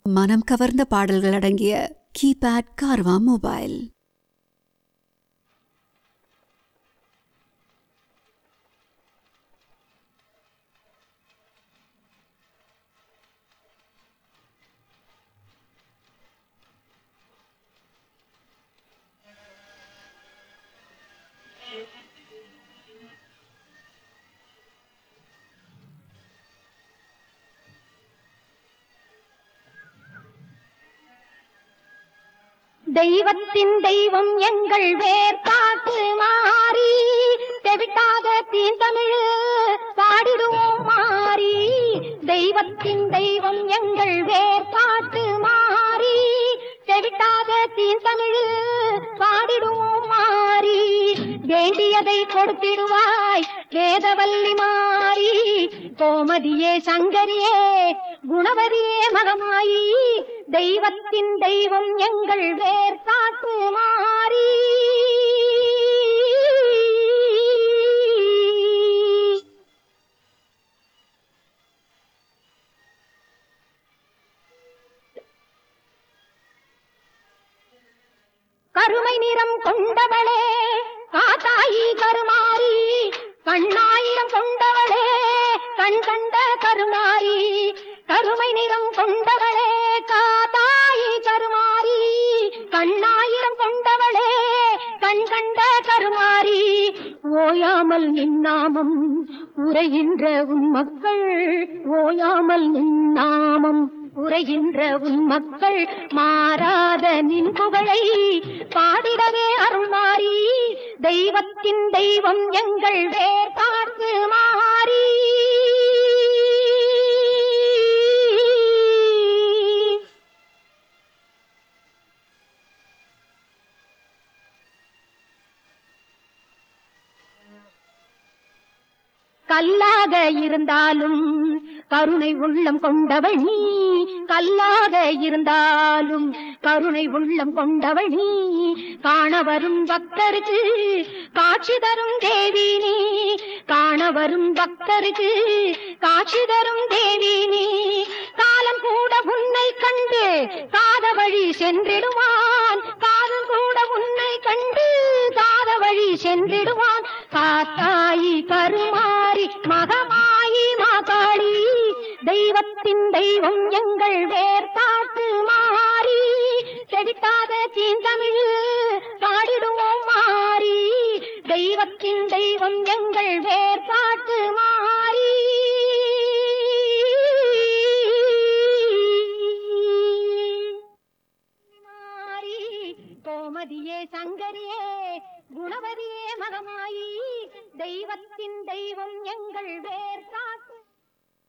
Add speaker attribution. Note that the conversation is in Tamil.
Speaker 1: மனம் கவர்ந்த பாடல்கள் அடங்கிய கீபேட் கார்வா மொபைல்
Speaker 2: தெய்வத்தின் தெய்வம் எங்கள் வேர்பாட்டு மாறி தெவிட்டாத தீந்தமிழ் பாடிடுவோம் மாறி தெய்வத்தின் தெய்வம் எங்கள் வேர்பாட்டு மாறி தெவிட்டாத தீந்தமிழ் பாடிடுவோம் மாறி வேண்டியதை கொடுத்திடுவாய் வேதவல்லி மாறி கோமதியே சங்கரியே குணவதியே மகமாயி தெய்வத்தின் தெய்வம் எங்கள் வேர் காட்டு மாறி கருமை நிறம் கொண்டவளே காத்தாயி கருமாரி கண்ணாயிரம் கொண்டவளே கண் கண்ட கருமாரி கருமை நிறம் கொண்டவளே காத்தாயி கருமாரி கண்ணாயிரம் கொண்டவளே கண் கண்ட கருமாரி ஓயாமல் நின்னாமம் உரைகின்ற உன் மக்கள் ஓயாமல் நின்னாமம் உரைகின்ற உன் மக்கள் மாறாத நின் புகழை பாடிடவே அருள்மாறி தெய்வத்தின் தெய்வம் எங்கள் வேர் பார்த்து மாறி கல்லாக இருந்தாலும் கருணை உள்ளம் கொண்டவள் நீ கல்லாக இருந்தாலும் கருணை உள்ளம் கொண்டவள் நீ காண வரும் பக்தருக்கு காட்சி தரும் தேவி நீ காண வரும் பக்தருக்கு காட்சி தரும் தேவி நீ காலம் கூட உன்னை கண்டு காத வழி சென்றிடுவான் காலம் கூட உன்னை கண்டு காத வழி சென்றிடுவான் காத்தாயி கருமாரி மகமாயி மாகாளி தெய்வத்தின் தெய்வம் எங்கள் வேர் காட்டு மாறி செடித்தாத தீந்தமிழ் பாடிடுவோம் மாறி தெய்வத்தின் தெய்வம் எங்கள் வேர் காட்டு மாறி மாறி கோமதியே சங்கரியே குணவதியே மகமாயி தெய்வத்தின் தெய்வம் எங்கள் வேர் காத்து